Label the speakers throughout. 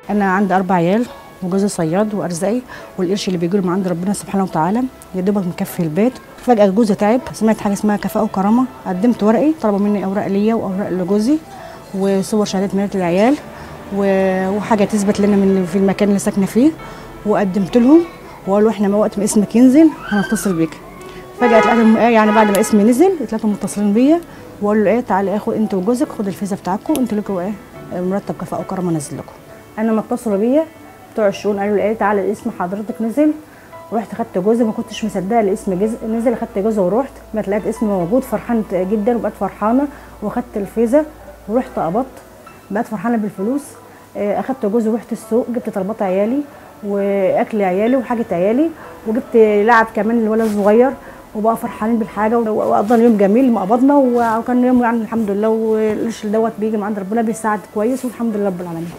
Speaker 1: انا عندي اربع عيال وجوزي صياد وارزاقي والقرش اللي بيجي من عند ربنا سبحانه وتعالى يا دوبك مكفي البيت فجاه جوزي تعب سمعت حاجه اسمها كفاءه وكرامه قدمت ورقي طلبوا مني اوراق ليا واوراق لجوزي وصور شهادات ميلاد العيال و- وحاجه تثبت لنا من في المكان اللي ساكنه فيه وقدمت لهم وقالوا احنا ما وقت ما اسمك ينزل هنتصل بيك فجاه لقيتهم إيه يعني بعد ما اسمي نزل لقيتهم متصلين بيا وقالوا له ايه تعالى اخد انت وجوزك خد الفيزا بتاعكم انتوا لكم ايه مرتب كفاءه وكرامه نزل لكم انا ما اتصلوا بيا بتوع الشؤون قالوا لي ايه تعالى الاسم حضرتك نزل ورحت خدت جوزي ما كنتش مصدقه الاسم جز- نزل خدت جوزي ورحت ما لقيت اسمي موجود فرحانه جدا وبقيت فرحانه وخدت الفيزا ورحت قبضت بقيت فرحانه بالفلوس آه، اخدت جوزي ورحت السوق جبت طلبات عيالي واكل عيالي وحاجه عيالي وجبت لعب كمان للولد الصغير وبقى فرحانين بالحاجه و- وقضينا يوم جميل ما قبضنا وكان يوم يعني الحمد لله والقرش دوت بيجي من عند ربنا بيساعد كويس والحمد لله رب العالمين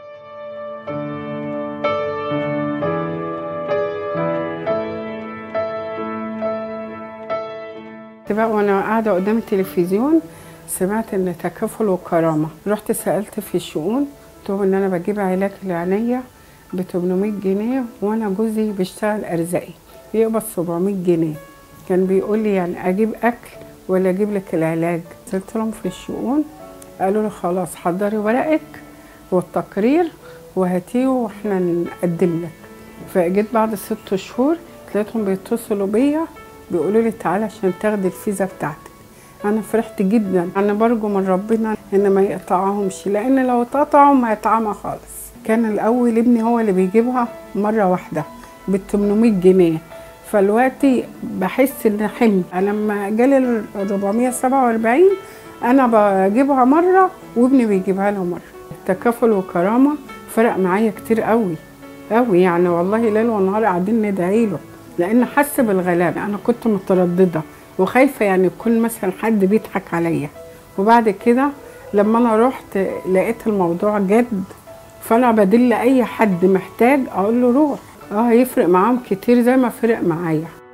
Speaker 2: كنت بقى وانا قاعده قدام التلفزيون سمعت ان تكافل وكرامه رحت سالت في الشؤون قلت لهم ان انا بجيب علاج لعينيا ب 800 جنيه وانا جوزي بيشتغل ارزاقي بيقبض 700 جنيه كان بيقول لي يعني اجيب اكل ولا اجيب لك العلاج قلت لهم في الشؤون قالوا لي خلاص حضري ورقك والتقرير وهاتيه واحنا نقدم لك فجيت بعد ست شهور لقيتهم بيتصلوا بيا بيقولوا لي تعالى عشان تاخدي الفيزا بتاعتك انا فرحت جدا انا برجو من ربنا ان ما يقطعهمش لان لو اتقطعوا ما هيتعمى خالص كان الاول ابني هو اللي بيجيبها مره واحده ب 800 جنيه فالوقتي بحس ان حمل لما جالي ال 447 انا بجيبها مره وابني بيجيبها له مره تكافل وكرامه فرق معايا كتير قوي قوي يعني والله ليل ونهار قاعدين ندعي له لان حس بالغلابه انا كنت متردده وخايفه يعني يكون مثلا حد بيضحك عليا وبعد كده لما انا رحت لقيت الموضوع جد فانا بدل اي حد محتاج اقول له روح اه هيفرق معاهم كتير زي ما فرق معايا